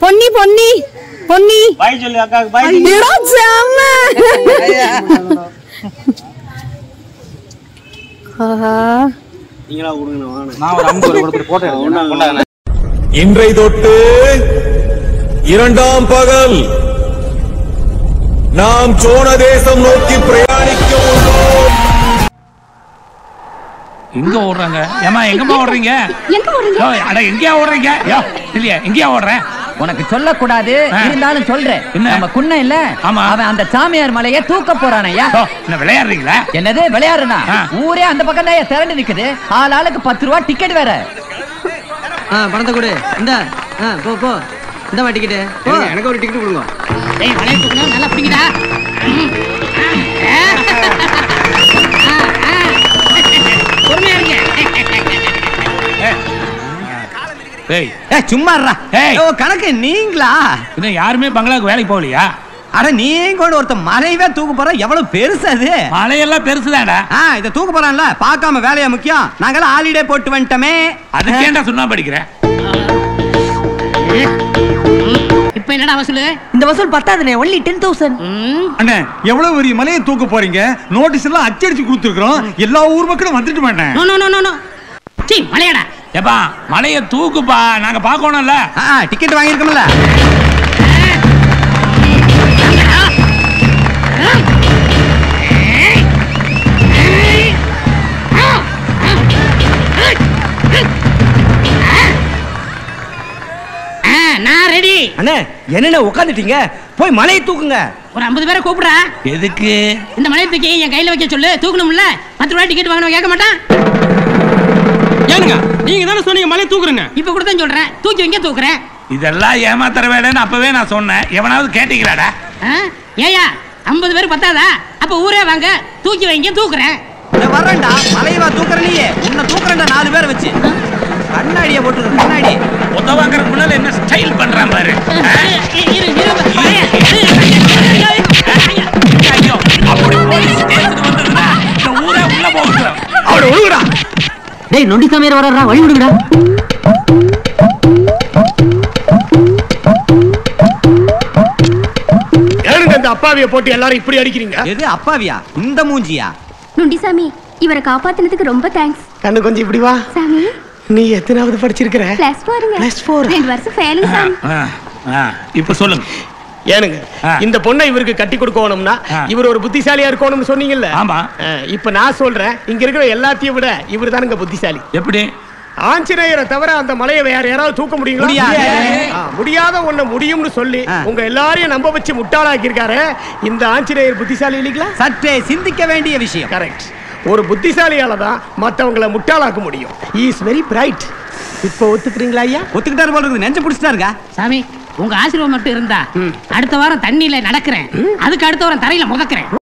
பொன்னி பொன்னி பொன்னி பாய் சொல்லு அக்காவுக்கு பாய் ஐயோ, செம்ம. ஆஹா நீங்களா கொடுங்க வாங்க நான் ஒரு அம்பு கொடுத்துட்டு போட்டோ எடுத்துக்கிறேன் இன்றை தொட்டு இரண்டாம் பகல் நாம் சோழ தேசம் நோக்கி பிரயாணிக்க உள்ளோம் எங்க ஓடுறாங்க ஏமா எங்கம்மா ஓடுறீங்க எங்க ஓடுறீங்க யோ, அட எங்கயா ஓடுறீங்க யோ இல்லையா எங்கயா ஓடுறேன் உனக்கு சொல்லக்கூடாது ஆ. இருந்தாலும் சொல்றேன் என்ன? நம்ம குன்ன இல்ல ஆமா. அவன் அந்த சாமியார் மலையை தூக்க போறான் ஐயா யோ, என்ன விளையாடுறீங்களா என்னது விளையாடுனா ஆ. ஊரே அந்த பக்கம் தான் திரண்டு நிக்குது ஆள் ஆளுக்கு பத்து ரூபா டிக்கெட் வேற ஆ பணத்தை கொடு இந்த ஆ போ போ இந்த டிக்கெட்டு எனக்கு ஒரு டிக்கெட் கொடுங்க டேய் வளைய தூக்கணும் நல்லா பிடிங்கடா பொறுமையா இருங்க ஏய் ஏ சும்மா இருடா. ஏய். ஓ கணக்கு நீங்களா இன்னும் யாருமே பங்களாவுக்கு வேலைக்கு போகலையா அட நீங்க கூட ஒருத்தன் மலையவே தூக்க போற எவ்வளவு பெருசு அது மழையெல்லாம் பெருசுதான்டா ஆ இத தூக்க போறான்ல பார்க்காம வேலையா முக்கியம் நாங்கெல்லாம் ஹாலிடே போட்டு வந்துட்டோமே அதுக்கேண்டா சுண்ணா படிக்கிறேன் இப்ப என்னடா வசூலு இந்த வசூல் பத்தாதுனே ஒன்லி டென் தௌசண்ட் ம், அண்ணே எவ்வளவு பெரிய மலையை தூக்க போறீங்க நோட்டீஸ் எல்லாம் அச்சடிச்சு கொடுத்துருக்கோம் எல்லா ஊர் மக்களும் வந்துட்டு மாட்டேன் no no no no no சீ மலையாடா ஏப்பா மலைய தூக்குப்பா நாங்க பார்க்கணும்ல ஆ டிக்கெட் வாங்கியிருக்கோம்ல ஆ, நான் ரெடி அண்ணே என்னென்ன உட்காந்துட்டீங்க போய் மலையை தூக்குங்க ஒரு ஐம்பது பேரை கூப்பிடுறா எதுக்கு இந்த மலையை தூக்கி என் கையில வைக்க சொல்லு தூக்கணும்ல பத்து ரூபாய் டிக்கெட் வாங்கணும் கேட்க மாட்டான் ஏனுங்க நீங்க தானே சொன்னீங்க மலையை தூக்குறேன்னு இப்ப கூட தான் சொல்றேன் தூக்கி வைங்க தூக்குறேன் இதெல்லாம் ஏமாத்துற வேலைன்னு அப்பவே நான் சொன்னேன் எவனாவது கேட்டீங்களாடா ஆ, ஏயா ஐம்பது பேர் பத்தாதா அப்ப ஊரே வாங்க தூக்கி வைங்க தூக்குறேன் இத வர்றேன்டா மலையவா தூக்குற நீயே உன்னை தூக்குறேன்டா நாலு பேரை வச்சு கண்ணாடியை போட்டு கண்ணாடி உத வாங்குறதுக்கு முன்னால என்ன ஸ்டைல் பண்றான் பாரு ஆ? இரு, இரு, பாயா. ஐயோ அப்படி போலீஸ் ஸ்டேஷன் வந்ததுன்னா இந்த ஊரே உள்ள போகுது அவட ஒழுகுடா டேய் நொண்டி சாமியார் வர்றா வழி விடுங்கடா ஏனுங்க இந்த அப்பாவிய போட்டு எல்லாரும் இப்படி அடிக்கிறீங்க எது அப்பாவியா இந்த மூஞ்சியா நுண்டிசாமி இவரை காப்பாத்தினதுக்கு ரொம்ப தேங்க்ஸ் கண்ணு கொஞ்சம் இப்படி வா சாமி நீ எத்தனாவது படிச்சிருக்கிற பிளஸ் போருங்க Plus four. ரெண்டு வருஷம் ஃபெயிலுங்க சாமி ஆ, ஆ, இப்ப சொல்லுங்க ஏனுங்க ஆ. இந்த பொண்ணை இவருக்கு கட்டி கொடுக்கணும்னா ஆ. இவர் ஒரு புத்திசாலியா இருக்கணும்னு சொன்னீங்கல்ல ஆமா. ஆ, இப்ப நான் சொல்றேன் இங்க இருக்கிற எல்லாத்தையும் விட இவர் தானுங்க புத்திசாலி எப்படி ஆஞ்சநேயரை தவிர அந்த மலையை வேற யாராவது தூக்க முடியுங்களா முடியாது. ஆ, முடியாத ஒண்ணு முடியும்னு சொல்லி ஆ. உங்க எல்லாரையும் நம்ப வச்சு முட்டாளாக்கி இருக்காரு இந்த ஆஞ்சநேயர் புத்திசாலி இல்லைங்களா சற்றே சிந்திக்க வேண்டிய விஷயம் கரெக்ட் ஒரு புத்திசாலியால தான் மத்தவங்கள முட்டாளாக்க முடியும் இஸ் வெரி பிரைட் இப்போ ஒத்துக்கிறீங்களா ஐயா ஒத்துக்கிட்டாரு போல இருக்குது நெஞ்ச பிடிச்சிட்டாருங்க சாமி உங்க ஆசீர்வாதம் மட்டும் இருந்தா அடுத்த வாரம் தண்ணியில நடக்கிறேன் அதுக்கு அடுத்த வாரம் தரையில முதக்கிறேன்